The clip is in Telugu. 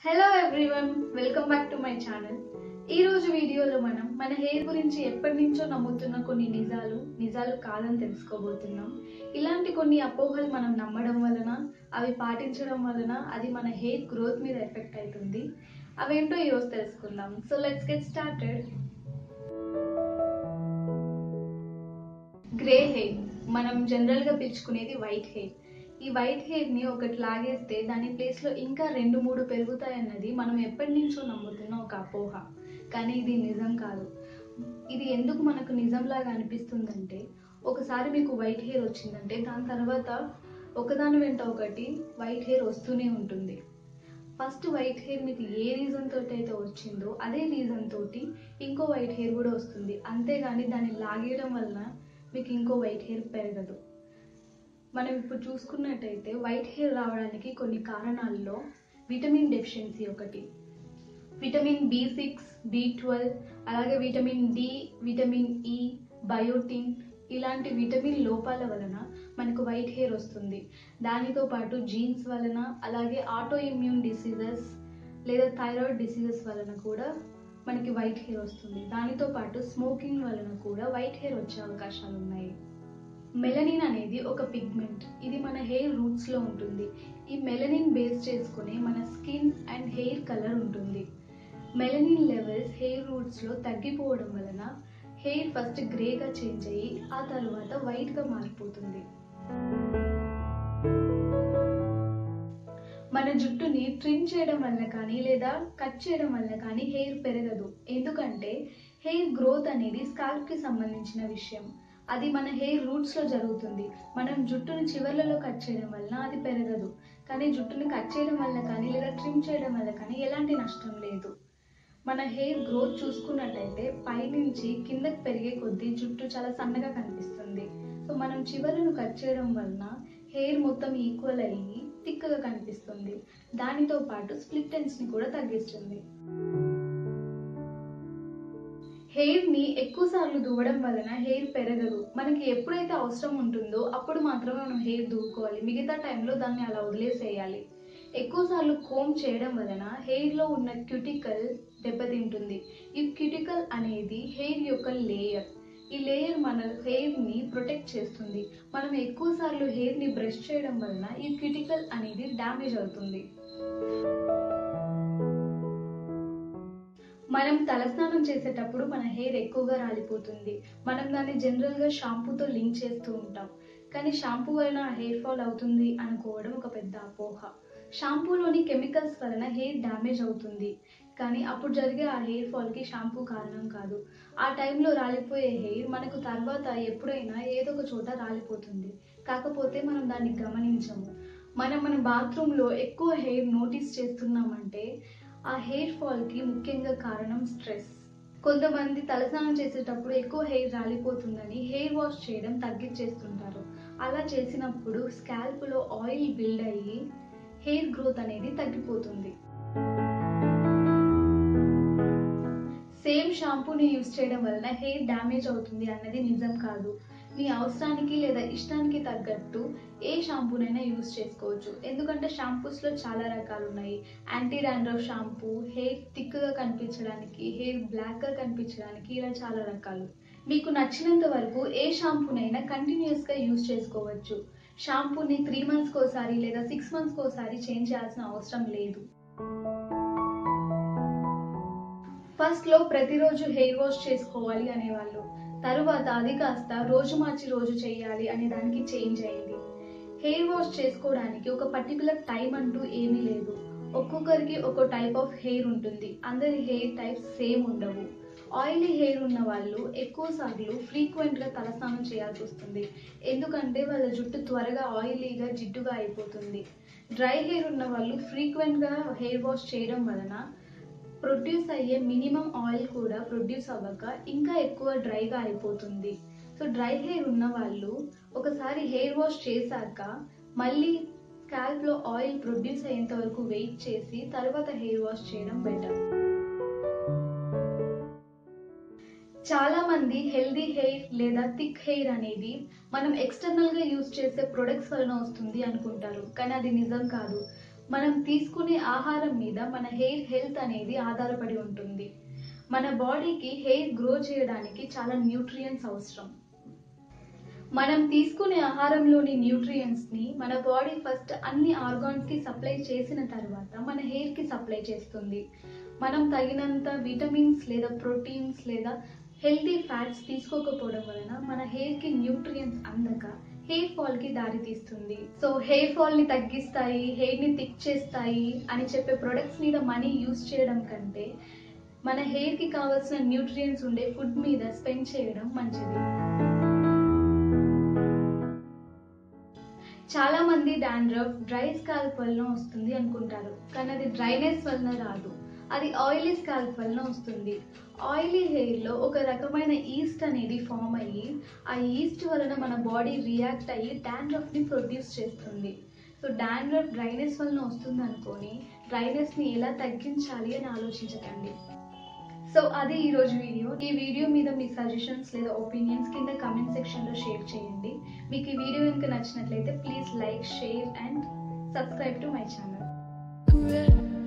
hello everyone welcome back to my channel ఈ రోజు వీడియోలో మనం మన హెయిర్ గురించి ఎప్పటి నుంచో నమ్ముతున్న కొన్ని నిజాలు నిజాలు కాదని తెలుసుకోబోతున్నాం ఇలాంటి కొన్ని అపోహలు మనం నమ్మడం వలన అవి పాటించడం వలన అది మన హెయిర్ గ్రోత్ మీద ఎఫెక్ట్ అవుతుంది అవేంటో ఈరోజు తెలుసుకుందాం so let's get started grey hair మనం జనరల్గా పిలుచుకునేది వైట్ హెయిర్ ఈ వైట్ హెయిర్ని ఒకటి లాగేస్తే దాని ప్లేస్లో ఇంకా రెండు మూడు పెరుగుతాయన్నది మనం ఎప్పటి నుంచో నమ్ముతున్న ఒక అపోహ కానీ ఇది నిజం కాదు ఇది ఎందుకు మనకు నిజంలాగా అనిపిస్తుందంటే ఒకసారి మీకు వైట్ హెయిర్ వచ్చిందంటే దాని తర్వాత ఒకదాని వెంట ఒకటి వైట్ హెయిర్ వస్తూనే ఉంటుంది ఫస్ట్ వైట్ హెయిర్ మీకు ఏ రీజన్ తోటి అయితే వచ్చిందో అదే రీజన్ తోటి ఇంకో వైట్ హెయిర్ కూడా వస్తుంది అంతేగాని దాన్ని లాగేయడం వలన మీకు ఇంకో వైట్ హెయిర్ పెరగదు మనం ఇప్పుడు చూసుకున్నట్టయితే వైట్ హెయిర్ రావడానికి కొన్ని కారణాల్లో విటమిన్ డెఫిషియన్సీ ఒకటి vitamin B six B twelve అలాగే vitamin D vitamin E biotin ఇలాంటి విటమిన్ లోపాల వలన మనకు వైట్ హెయిర్ వస్తుంది దానితో పాటు జీన్స్ వలన అలాగే ఆటో ఇమ్యూన్ డిసీజెస్ లేదా థైరాయిడ్ డిసీజెస్ వలన కూడా మనకి వైట్ హెయిర్ వస్తుంది దానితో పాటు స్మోకింగ్ వలన కూడా వైట్ హెయిర్ వచ్చే అవకాశాలు ఉన్నాయి మెలనిన్ అనేది ఒక పిగ్మెంట్ ఇది మన హెయిర్ రూట్స్ లో ఉంటుంది ఈ మెలనిన్ బేస్ చేసుకుని మన స్కిన్ అండ్ హెయిర్ కలర్ ఉంటుంది మెలనిన్ లెవెల్స్ హెయిర్ రూట్స్ లో తగ్గిపోవడం వలన హెయిర్ ఫస్ట్ గ్రేగా చేంజ్ అయ్యి ఆ తర్వాత వైట్ గా మారిపోతుంది మన జుట్టుని ట్రిమ్ చేయడం వల్ల కానీ లేదా కట్ చేయడం వల్ల కానీ హెయిర్ పెరగదు ఎందుకంటే హెయిర్ గ్రోత్ అనేది స్కాల్ప్ కి సంబంధించిన విషయం అది మన హెయిర్ రూట్స్ లో జరుగుతుంది మనం జుట్టుని చివర్లలో కట్ చేయడం వలన అది పెరగదు కానీ జుట్టుని కట్ చేయడం వల్ల కానీ లేదా ట్రిమ్ చేయడం వల్ల కానీ ఎలాంటి నష్టం లేదు మన హెయిర్ గ్రోత్ చూసుకున్నట్టయితే పైనుంచి కిందకి పెరిగే కొద్దీ జుట్టు చాలా సన్నగా కనిపిస్తుంది సో మనం చివరను కట్ చేయడం వలన హెయిర్ మొత్తం ఈక్వల్ అయ్యి థిక్గా కనిపిస్తుంది దానితో పాటు స్ప్లిట్ ఎండ్స్ ని కూడా తగ్గిస్తుంది హెయిర్ ని ఎక్కువ సార్లు దువ్వడం వలన హెయిర్ పెరగదు మనకి ఎప్పుడైతే అవసరం ఉంటుందో అప్పుడు మాత్రమే మనం హెయిర్ దువ్వుకోవాలి మిగతా టైంలో దాన్ని అలా వదిలేసేయాలి ఎక్కువ సార్లు కోమ్ చేయడం వలన హెయిర్ లో ఉన్న క్యూటికల్ దెబ్బతింటుంది ఈ క్యూటికల్ అనేది హెయిర్ యొక్క లేయర్ ఈ లేయర్ మన హెయిర్ ని ప్రొటెక్ట్ చేస్తుంది మనం ఎక్కువ సార్లు హెయిర్ ని బ్రష్ చేయడం వలన ఈ క్యూటికల్ అనేది డ్యామేజ్ అవుతుంది మనం తలస్నానం చేసేటప్పుడు మన హెయిర్ ఎక్కువగా రాలిపోతుంది మనం దాన్ని జనరల్ గా షాంపూతో లింక్ చేస్తూ ఉంటాం కానీ షాంపూ వలన హెయిర్ ఫాల్ అవుతుంది అనుకోవడం ఒక పెద్ద అపోహ షాంపూలోని కెమికల్స్ వలన హెయిర్ డ్యామేజ్ అవుతుంది కానీ అప్పుడు జరిగే ఆ హెయిర్ ఫాల్ కి షాంపూ కారణం కాదు ఆ టైంలో రాలిపోయే హెయిర్ మనకు తర్వాత ఎప్పుడైనా ఏదో ఒక చోట రాలిపోతుంది కాకపోతే మనం దాన్ని గమనించము మనం మన బాత్రూంలో ఎక్కువ హెయిర్ నోటీస్ చేస్తున్నామంటే ఆ హెయిర్ ఫాల్ కి ముఖ్యంగా కారణం స్ట్రెస్ కొంతమంది తలస్నానం చేసేటప్పుడు ఎక్కువ హెయిర్ రాలిపోతుందని హెయిర్ వాష్ చేయడం తగ్గించేస్తుంటారు అలా చేసినప్పుడు స్కాల్ప్ లో ఆయిల్ బిల్డ్ అయ్యి హెయిర్ గ్రోత్ అనేది తగ్గిపోతుంది సేమ్ షాంపూని యూజ్ చేయడం వలన హెయిర్ డ్యామేజ్ అవుతుంది అన్నది నిజం కాదు మీ అవసరానికి లేదా ఇష్టానికి తగ్గట్టు ఏ షాంపూనైనా యూజ్ చేసుకోవచ్చు ఎందుకంటే షాంపూస్లో చాలా రకాలు ఉన్నాయి యాంటీ డాండ్రఫ్ షాంపూ హెయిర్ థిక్గా కనిపించడానికి హెయిర్ బ్లాక్గా కనిపించడానికి ఇలా చాలా రకాలు మీకు నచ్చినంత వరకు ఏ షాంపూనైనా కంటిన్యూస్గా యూజ్ చేసుకోవచ్చు షాంపూని త్రీ మంత్స్కి ఒకసారి లేదా సిక్స్ మంత్స్కి ఒకసారి చేంజ్ చేయాల్సిన అవసరం లేదు ఫస్ట్ లో ప్రతిరోజు హెయిర్ వాష్ చేసుకోవాలి అనేవాళ్ళు తరువాత అది కాస్త రోజు మార్చి రోజు చేయాలి అనే దానికి చేంజ్ అయింది హెయిర్ వాష్ చేసుకోవడానికి ఒక పర్టికులర్ టైం అంటూ ఏమీ లేదు ఒక్కొక్కరికి ఒక టైప్ ఆఫ్ హెయిర్ ఉంటుంది అందరి హెయిర్ టైప్స్ సేమ్ ఉండవు ఆయిలీ హెయిర్ ఉన్న వాళ్ళు ఎక్కువ సార్లు ఫ్రీక్వెంట్గా తలస్నానం చేయాల్సి వస్తుంది ఎందుకంటే వాళ్ళ జుట్టు త్వరగా ఆయిలీగా జిడ్డుగా అయిపోతుంది డ్రై హెయిర్ ఉన్న వాళ్ళు ఫ్రీక్వెంట్గా హెయిర్ వాష్ చేయడం వలన ప్రొడ్యూస్ అయ్యే మినిమం ఆయిల్ కూడా ప్రొడ్యూస్ అవ్వక ఇంకా ఎక్కువ డ్రైగా అయిపోతుంది సో డ్రై హెయిర్ ఉన్న వాళ్ళు ఒకసారి హెయిర్ వాష్ చేశాక మళ్ళీ స్కాల్ప్లో ఆయిల్ ప్రొడ్యూస్ అయ్యేంత వరకు వెయిట్ చేసి తర్వాత హెయిర్ వాష్ చేయడం బెటర్ చాలా మంది హెల్దీ హెయిర్ లేదా థిక్ హెయిర్ అనేది మనం ఎక్స్టర్నల్ గా యూజ్ చేసే ప్రొడక్ట్స్ వలన వస్తుంది అనుకుంటారు కానీ అది నిజం కాదు మనం తీసుకునే ఆహారం మీద మన హెయిర్ హెల్త్ అనేది ఆధారపడి ఉంటుంది మన బాడీకి హెయిర్ గ్రో చేయడానికి చాలా న్యూట్రియంట్స్ అవసరం మనం తీసుకునే ఆహారంలోని న్యూట్రియంట్స్ ని మన బాడీ ఫస్ట్ అన్ని ఆర్గాన్స్ కి సప్లై చేసిన తర్వాత మన హెయిర్ కి సప్లై చేస్తుంది మనం తగినంత విటమిన్స్ లేదా ప్రోటీన్స్ లేదా హెల్తీ ఫ్యాట్స్ తీసుకోకపోవడం వలన మన హెయిర్ కి న్యూట్రియంట్స్ అందక హెయిర్ ఫాల్ కి దారి తీస్తుంది సో హెయిర్ ఫాల్ ని తగ్గిస్తాయి హెయిర్ ని థిక్ చేస్తాయి అని చెప్పే ప్రొడక్ట్స్ మీద మనీ యూస్ చేయడం కంటే మన హెయిర్ కి కావాల్సిన న్యూట్రియంట్స్ ఉండే ఫుడ్ మీద స్పెండ్ చేయడం మంచిది చాలా మంది డాండ్రఫ్ డ్రై స్కాల్ప్ వలన వస్తుంది అనుకుంటారు కానీ అది డ్రైనెస్ వలన రాదు అది ఆయిలీ స్కాల్ప్ వలన వస్తుంది ఆయిలీ హెయిర్ లో ఒక రకమైన ఈస్ట్ అనేది ఫామ్ అయ్యి ఆ ఈస్ట్ వలన మన బాడీ రియాక్ట్ అయ్యి డాండ్రఫ్ ని ప్రొడ్యూస్ చేస్తుంది సో డాండ్రఫ్ డ్రైనెస్ వలన వస్తుంది అనుకొని డ్రైనెస్ ని ఎలా తగ్గించాలి అని ఆలోచించకండి సో అది ఈ రోజు వీడియో ఈ వీడియో మీద మీ సజెషన్స్ లేదా ఒపీనియన్స్ కింద కమెంట్ సెక్షన్ లో షేర్ చేయండి మీకు ఈ వీడియో కనుక నచ్చినట్లయితే please like share and subscribe to my channel